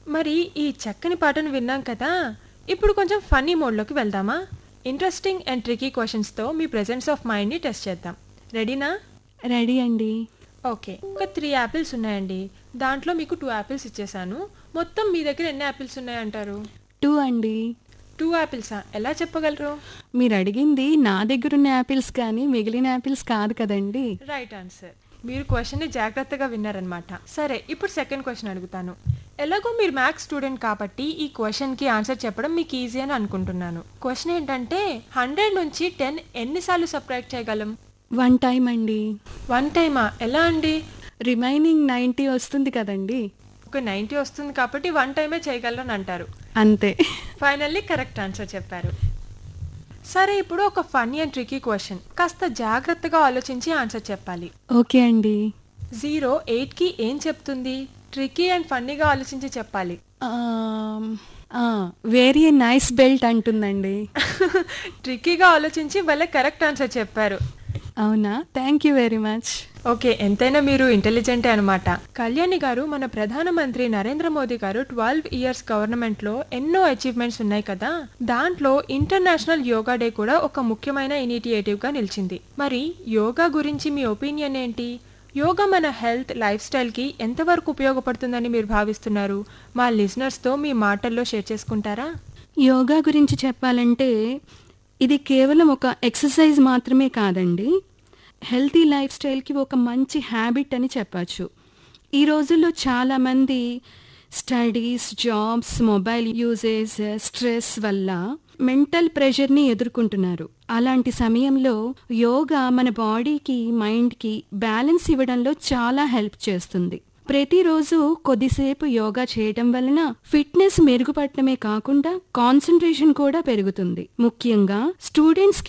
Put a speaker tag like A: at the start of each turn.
A: మరి ఈ చక్కని పాటను విన్నాం కదా ఇప్పుడు కొంచెం ఫన్నీ మోడ్లోకి వెళ్దామా ఇంట్రెస్టింగ్ అండ్ ట్రికీ క్వశ్చన్స్తో మీ ప్రెజెన్స్ ఆఫ్ మైండ్ని టెస్ట్ చేద్దాం రెడీనా
B: రెడీ అండి
A: ఓకే ఒక త్రీ యాపిల్స్ ఉన్నాయండి దాంట్లో మీకు టూ యాపిల్స్ ఇచ్చేసాను మొత్తం మీ దగ్గర ఎన్ని యాపిల్స్ ఉన్నాయంటారు
B: టూ అండి
A: టూ యాపిల్సా ఎలా చెప్పగలరు
B: మీరు అడిగింది నా దగ్గరున్న యాపిల్స్ కానీ మిగిలిన యాపిల్స్ కాదు కదండి
A: రైట్ ఆన్సర్ మీరు క్వశ్చన్ని జాగ్రత్తగా విన్నారనమాట సరే ఇప్పుడు సెకండ్ క్వశ్చన్ అడుగుతాను ఎలాగో మీరు మ్యాథ్స్ స్టూడెంట్ కాబట్టి ఈ క్వశ్చన్కి ఆన్సర్ చెప్పడం మీకు ఈజీ అని అనుకుంటున్నాను క్వశ్చన్ ఏంటంటే హండ్రెడ్ నుంచి టెన్ ఎన్నిసార్లు సబ్ట్రాక్ట్ చేయగలం
B: వన్ టైం అండి
A: వన్ టైమా ఎలా అండి
B: రిమైనింగ్ నైంటీ వస్తుంది కదండి
A: ఒక నైంటీ వస్తుంది కాబట్టి వన్ టైమే చేయగలరని అంటారు
B: అంతే
A: ఫైనల్లీ కరెక్ట్ ఆన్సర్ చెప్పారు సరే ఇప్పుడు ఒక ఫన్నీ అండ్ ట్రికీ క్వశ్చన్ కాస్త జాగ్రత్తగా ఆలోచించి ఆన్సర్ చెప్పాలి
B: ఓకే అండి
A: జీరో ఎయిట్కి ఏం చెప్తుంది ట్రికీ అండ్ ఫన్నీగా ఆలోచించి చెప్పాలి
B: వెరీ నైస్ బెల్ట్ అంటుందండి
A: ట్రిక్కీగా ఆలోచించి భలే కరెక్ట్ ఆన్సర్ చెప్పారు
B: అవునా thank you very much
A: okay ఎంతైనా మీరు ఇంటెలిజెంటే అనమాట కళ్యాణి గారు మన ప్రధానమంత్రి నరేంద్ర మోదీ గారు ట్వెల్వ్ ఇయర్స్ గవర్నమెంట్ లో ఎన్నో అచీవ్మెంట్స్ ఉన్నాయి కదా దాంట్లో ఇంటర్నేషనల్ యోగా డే కూడా ఒక ముఖ్యమైన ఇనిషియేటివ్ గా నిలిచింది మరి యోగా గురించి మీ ఒపీనియన్ ఏంటి యోగా మన హెల్త్ లైఫ్ స్టైల్కి ఎంతవరకు ఉపయోగపడుతుందని మీరు భావిస్తున్నారు మా లిజనర్స్తో మీ మాటల్లో షేర్ చేసుకుంటారా
B: యోగా గురించి చెప్పాలంటే ఇది కేవలం ఒక ఎక్సర్సైజ్ మాత్రమే కాదండి హెల్తీ లైఫ్ స్టైల్కి ఒక మంచి హ్యాబిట్ అని చెప్పచ్చు ఈ రోజుల్లో చాలామంది studies jobs mobile usage stress వల్ల మెంటల్ ప్రెషర్ని ఎదుర్కొంటున్నారు అలాంటి సమయంలో యోగా మన బాడీకి మైండ్కి బ్యాలెన్స్ ఇవ్వడంలో చాలా హెల్ప్ చేస్తుంది ప్రతిరోజు కొద్దిసేపు యోగా చేయటం వలన ఫిట్నెస్ మెరుగుపడటమే కాకుండా కాన్సన్ట్రేషన్ కూడా పెరుగుతుంది ముఖ్యంగా స్టూడెంట్స్ కి